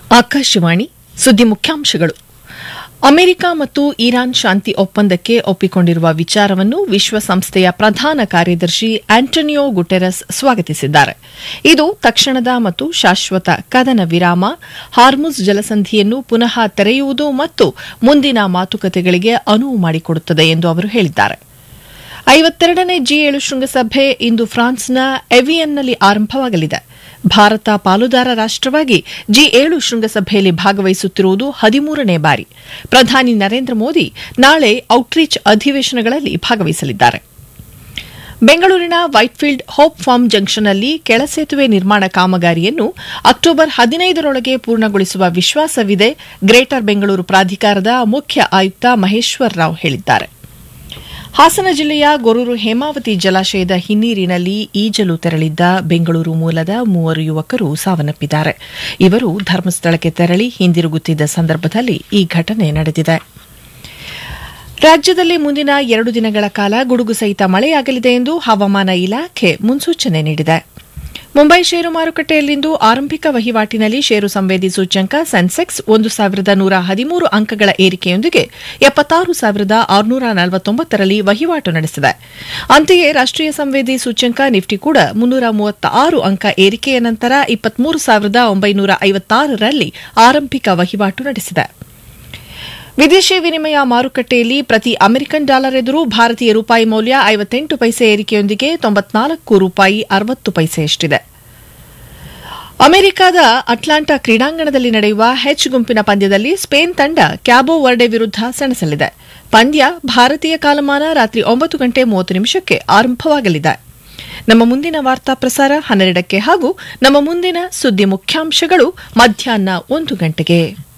ಆಕಾಶವಾಣಿ ಸುದ್ದಿ ಮುಖ್ಯಾಂಶಗಳು ಅಮೆರಿಕ ಮತ್ತು ಇರಾನ್ ಶಾಂತಿ ಒಪ್ಪಂದಕ್ಕೆ ಒಪ್ಪಿಕೊಂಡಿರುವ ವಿಚಾರವನ್ನು ವಿಶ್ವಸಂಸ್ಥೆಯ ಪ್ರಧಾನ ಕಾರ್ಯದರ್ಶಿ ಆಂಟೊನಿಯೋ ಗುಟೆರಸ್ ಸ್ವಾಗತಿಸಿದ್ದಾರೆ ಇದು ತಕ್ಷಣದ ಮತ್ತು ಶಾಶ್ವತ ಕದನ ವಿರಾಮ ಹಾರ್ಮುಜ್ ಜಲಸಂಧಿಯನ್ನು ಪುನಃ ತೆರೆಯುವುದು ಮತ್ತು ಮುಂದಿನ ಮಾತುಕತೆಗಳಿಗೆ ಅನುವು ಮಾಡಿಕೊಡುತ್ತದೆ ಎಂದು ಅವರು ಹೇಳಿದ್ದಾರೆ ಐವತ್ತೆರಡನೇ ಜಿ ಏಳು ಶೃಂಗಸಭೆ ಇಂದು ಫ್ರಾನ್ಸ್ನ ಎವಿಯನ್ನಲ್ಲಿ ಆರಂಭವಾಗಲಿದೆ ಭಾರತ ಪಾಲುದಾರ ರಾಷ್ಟವಾಗಿ ಜಿ ಏಳು ಶೃಂಗಸಭೆಯಲ್ಲಿ ಭಾಗವಹಿಸುತ್ತಿರುವುದು ಹದಿಮೂರನೇ ಬಾರಿ ಪ್ರಧಾನಿ ನರೇಂದ್ರ ಮೋದಿ ನಾಳೆ ಔಟ್ರೀಚ್ ಅಧಿವೇಶನಗಳಲ್ಲಿ ಭಾಗವಹಿಸಲಿದ್ದಾರೆ ಬೆಂಗಳೂರಿನ ವೈಟ್ಫೀಲ್ಡ್ ಹೋಪ್ ಫಾರ್ಮ್ ಜಂಕ್ಷನ್ನಲ್ಲಿ ಕೆಳಸೇತುವೆ ನಿರ್ಮಾಣ ಕಾಮಗಾರಿಯನ್ನು ಅಕ್ಟೋಬರ್ ಹದಿನೈದರೊಳಗೆ ಪೂರ್ಣಗೊಳಿಸುವ ವಿಶ್ವಾಸವಿದೆ ಗ್ರೇಟರ್ ಬೆಂಗಳೂರು ಪ್ರಾಧಿಕಾರದ ಮುಖ್ಯ ಆಯುಕ್ತ ಮಹೇಶ್ವರ್ ರಾವ್ ಹೇಳಿದ್ದಾರೆ ಹಾಸನ ಜಿಲ್ಲೆಯ ಗೊರೂರು ಹೇಮಾವತಿ ಜಲಾಶಯದ ಹಿನ್ನೀರಿನಲ್ಲಿ ಈಜಲು ತೆರಳಿದ್ದ ಬೆಂಗಳೂರು ಮೂಲದ ಮೂವರು ಯುವಕರು ಸಾವನ್ನಪ್ಪಿದ್ದಾರೆ ಇವರು ಧರ್ಮಸ್ಥಳಕ್ಕೆ ತೆರಳಿ ಹಿಂದಿರುಗುತ್ತಿದ್ದ ಸಂದರ್ಭದಲ್ಲಿ ಈ ಘಟನೆ ನಡೆದಿದೆ ರಾಜ್ಯದಲ್ಲಿ ಮುಂದಿನ ಎರಡು ದಿನಗಳ ಕಾಲ ಗುಡುಗು ಸಹಿತ ಮಳೆಯಾಗಲಿದೆ ಎಂದು ಹವಾಮಾನ ಇಲಾಖೆ ಮುನ್ಸೂಚನೆ ನೀಡಿದೆ ಮುಂಬೈ ಷೇರು ಮಾರುಕಟ್ಟೆಯಲ್ಲಿಂದು ಆರಂಭಿಕ ವಹಿವಾಟಿನಲ್ಲಿ ಷೇರು ಸಂವೇದಿ ಸೂಚ್ಯಂಕ ಸೆನ್ಸೆಕ್ಸ್ ಒಂದು ಸಾವಿರದ ನೂರ ಹದಿಮೂರು ಅಂಕಗಳ ಏರಿಕೆಯೊಂದಿಗೆ ಎಪ್ಪತ್ತಾರು ಸಾವಿರದ ಆರುನೂರ ನಲವತ್ತೊಂಬತ್ತರಲ್ಲಿ ವಹಿವಾಟು ನಡೆಸಿದೆ ಅಂತೆಯೇ ರಾಷ್ಟೀಯ ಸಂವೇದಿ ಸೂಚ್ಯಂಕ ನಿಫ್ಟಿ ಕೂಡ ಮುನ್ನೂರ ಮೂವತ್ತಾರು ಅಂಕ ಏರಿಕೆಯ ನಂತರ ಇಪ್ಪತ್ಮೂರು ಸಾವಿರದ ಒಂಬೈನೂರ ಐವತ್ತಾರರಲ್ಲಿ ಆರಂಭಿಕ ವಹಿವಾಟು ನಡೆಸಿದೆ ವಿದೇಶಿ ವಿನಿಮಯ ಮಾರುಕಟ್ಟೆಯಲ್ಲಿ ಪ್ರತಿ ಅಮೆರಿಕನ್ ಡಾಲರ್ ಎದುರು ಭಾರತೀಯ ರೂಪಾಯಿ ಮೌಲ್ಯ ಐವತ್ತೆಂಟು ಪೈಸೆ ಏರಿಕೆಯೊಂದಿಗೆ ತೊಂಬತ್ನಾಲ್ಕು ರೂಪಾಯಿ ಅರವತ್ತು ಪೈಸೆಯಷ್ಟಿದೆ ಅಮೆರಿಕದ ಅಟ್ಲಾಂಟಾ ಕ್ರೀಡಾಂಗಣದಲ್ಲಿ ನಡೆಯುವ ಹೆಚ್ ಗುಂಪಿನ ಪಂದ್ಯದಲ್ಲಿ ಸ್ಪೇನ್ ತಂಡ ಕ್ಯಾಬೋ ವರ್ಡೆ ವಿರುದ್ಧ ಸೆಣಸಲಿದೆ ಪಂದ್ಯ ಭಾರತೀಯ ಕಾಲಮಾನ ರಾತ್ರಿ ಒಂಬತ್ತು ಗಂಟೆ ಮೂವತ್ತು ನಿಮಿಷಕ್ಕೆ ಆರಂಭವಾಗಲಿದೆ ನಮ್ಮ ಮುಂದಿನ ವಾರ್ತಾ ಪ್ರಸಾರ ಹನ್ನೆರಡಕ್ಕೆ ಹಾಗೂ ನಮ್ಮ ಮುಂದಿನ ಸುದ್ದಿ ಮುಖ್ಯಾಂಶಗಳು ಮಧ್ಯಾಹ್ನ ಒಂದು ಗಂಟೆಗೆ